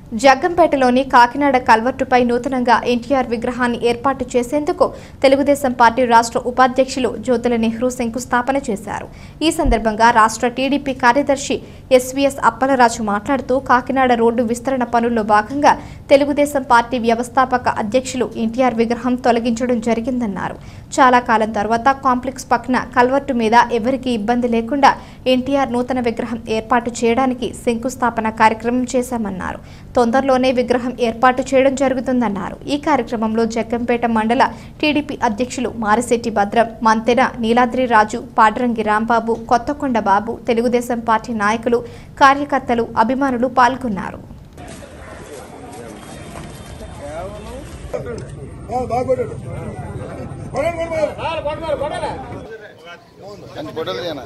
జగ్గంపేటలోని కాకినాడ కల్వర్టుపై నూతనంగా ఎన్టీఆర్ విగ్రహాన్ని ఏర్పాటు చేసేందుకు తెలుగుదేశం పార్టీ రాష్ట్ర ఉపాధ్యక్షులు జ్యోతుల నెహ్రూ శంకుస్థాపన చేశారు ఈ సందర్భంగా రాష్ట్ర టీడీపీ కార్యదర్శి ఎస్వీఎస్ అప్పలరాజు మాట్లాడుతూ కాకినాడ రోడ్డు విస్తరణ పనుల్లో భాగంగా తెలుగుదేశం పార్టీ వ్యవస్థాపక అధ్యక్షులు ఎన్టీఆర్ విగ్రహం తొలగించడం జరిగిందన్నారు చాలా కాలం తర్వాత కాంప్లెక్స్ పక్కన కల్వర్టు మీద ఎవరికీ ఇబ్బంది లేకుండా ఎన్టీఆర్ నూతన విగ్రహం ఏర్పాటు చేయడానికి శంకుస్థాపన కార్యక్రమం చేశామన్నారు తొందరలోనే విగ్రహం ఏర్పాటు చేయడం జరుగుతుందన్నారు ఈ కార్యక్రమంలో జగ్గంపేట మండల టీడీపీ అధ్యక్షులు మారిశెట్టి భద్రం మంతెన నీలాద్రి రాజు పాడ్రంగి రాంబాబు కొత్తకొండ బాబు తెలుగుదేశం పార్టీ నాయకులు కార్యకర్తలు అభిమానులు పాల్గొన్నారు కానీ ఫోటోలు తీయనా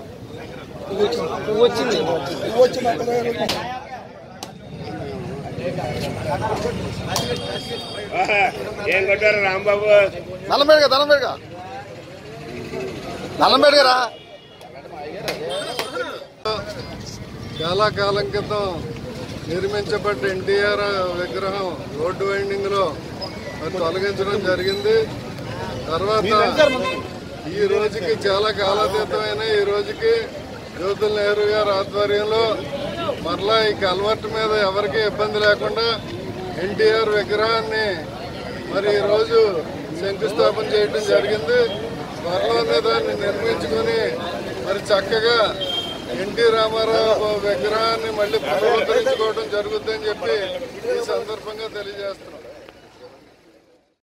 ఏం కొట్టారు రాంబాబు నల్లమేడుగా నల్లమేడుగా నల్లమేడుగా చాలా కాలం క్రితం నిర్మించబడ్డ ఎన్టీఆర్ విగ్రహం రోడ్డు వైండింగ్ లో మరి తొలగించడం జరిగింది తర్వాత ఈ రోజుకి చాలా కాలాతీతమైన ఈ రోజుకి జ్యోతుల్ నెహ్రూ గారి ఆధ్వర్యంలో మరలా ఈ కల్వర్ట్ మీద ఎవరికి ఇబ్బంది లేకుండా ఎన్టీఆర్ విగ్రహాన్ని మరి ఈ రోజు శంకుస్థాపన చేయడం జరిగింది త్వరలోనే దాన్ని నిర్మించుకొని మరి చక్కగా ఎన్టీ రామారావు విగ్రహాన్ని మళ్ళీ పునరుద్ధరించుకోవడం జరుగుతుందని చెప్పి ఈ సందర్భంగా తెలియజేస్తున్నాం